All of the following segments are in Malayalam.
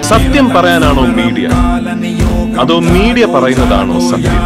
സത്യം പറയാനാണോ മീഡിയ അതോ മീഡിയ പറയുന്നതാണോ സത്യം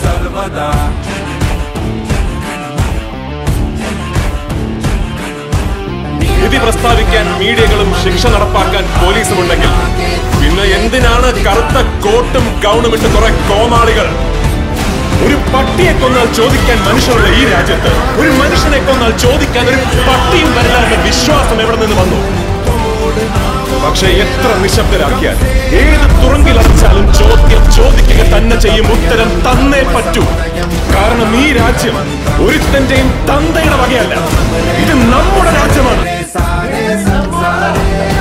വിധി പ്രസ്താവിക്കാൻ മീഡിയകളും ശിക്ഷ നടപ്പാക്കാൻ പോലീസും ഉണ്ടെങ്കിൽ പിന്നെ എന്തിനാണ് കറുത്ത കോട്ടും ഗൗണും ഇട്ട് കുറെ കോമാളികൾ ഒരു പട്ടിയെ കൊന്നാൽ ചോദിക്കാൻ മനുഷ്യരുടെ ഈ രാജ്യത്ത് ഒരു മനുഷ്യനെ കൊന്നാൽ ചോദിക്കാൻ ഒരു പട്ടിയും വരില്ല എന്ന വിശ്വാസം എവിടെ നിന്ന് വന്നു പക്ഷെ എത്ര നിശബ്ദരാക്കിയാൽ ഏത് തുറങ്കിലടച്ചാലും ചോദ്യം ചോദിക്കുക തന്നെ ചെയ്യും ഉത്തരം തന്നേ പറ്റൂ കാരണം ഈ രാജ്യം ഒരുത്തന്റെയും തന്തയുടെ വകയല്ല ഇത് നമ്മുടെ രാജ്യമാണ്